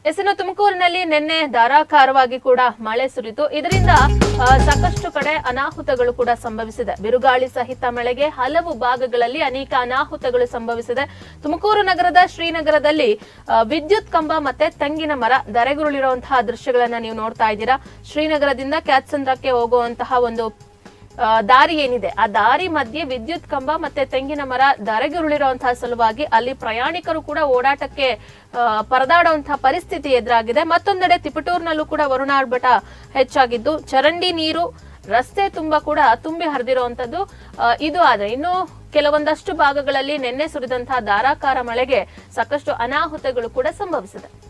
S ಇನ್ನು ತುಮಕೂರಿನಲ್ಲಿ ನಿನ್ನೆ ಧಾರಾಕಾರವಾಗಿ ಕೂಡ ಮಳೆ ಸುರಿತು ಇದರಿಂದ ಆ, ಸಾಕಷ್ಟು ಕಡೆ ಅನಾಹುತಗಳು ಕೂಡ ಸಂಭವಿಸಿದೆ ಬಿರುಗಾಳಿ ಸಹಿತ ಮಳೆಗೆ ಹಲವು ಭಾಗಗಳಲ್ಲಿ ಅನೇಕ ಅನಾಹುತಗಳು ಸಂಭವಿಸಿದೆ ತುಮಕೂರು ನಗರದ ಶ್ರೀನಗರದಲ್ಲಿ ಆ, ವಿದ್ಯುತ್ ಕಂಬ ಮತ್ತೆ ತೆಂಗಿನ ಮರ ಧರೆಗುರುಳಿರುವಂತಹ ದೃಶ್ಯಗಳನ್ನ ನೀವು ನೋಡ್ತಾ ಇದ್ದೀರಾ ಶ್ರೀನಗರದಿಂದ ಕ್ಯಾತ್ಸಂದ್ರಕ್ಕೆ ಹೋಗುವಂತಹ ಒಂದು ಆ, ದಾರಿ ಏನಿದೆ ಆ ದಾರಿ ಮಧ್ಯೆ ವಿದ್ಯುತ್ ಕಂಬ ಮತ್ತೆ ತೆಂಗಿನ ಮರ ಧರೆಗುರುಳಿರುವಂತಹ ಸಲುವಾಗಿ ಅಲ್ಲಿ ಪ್ರಯಾಣಿಕರು ಕೂಡ ಓಡಾಟಕ್ಕೆ ಆ, ಪರದಾಡುವಂತಹ ಪರಿಸ್ಥಿತಿ ಎದುರಾಗಿದೆ ಮತ್ತೊಂದೆಡೆ ತಿಪಟೂರ್ನಲ್ಲೂ ಕೂಡ ವರುಣಾರ್ಭಟ ಹೆಚ್ಚಾಗಿದ್ದು ಚರಂಡಿ ನೀರು ರಸ್ತೆ ತುಂಬಾ ಕೂಡ ತುಂಬಿ ಹರಿದಿರುವಂತದ್ದು ಆ, ಇದು ಆದ್ರೆ ಇನ್ನು ಕೆಲವೊಂದಷ್ಟು ಭಾಗಗಳಲ್ಲಿ ನಿನ್ನೆ ಸುರಿದಂತಹ ಧಾರಾಕಾರ ಮಳೆಗೆ ಸಾಕಷ್ಟು ಅನಾಹುತಗಳು ಕೂಡ ಸಂಭವಿಸಿದೆ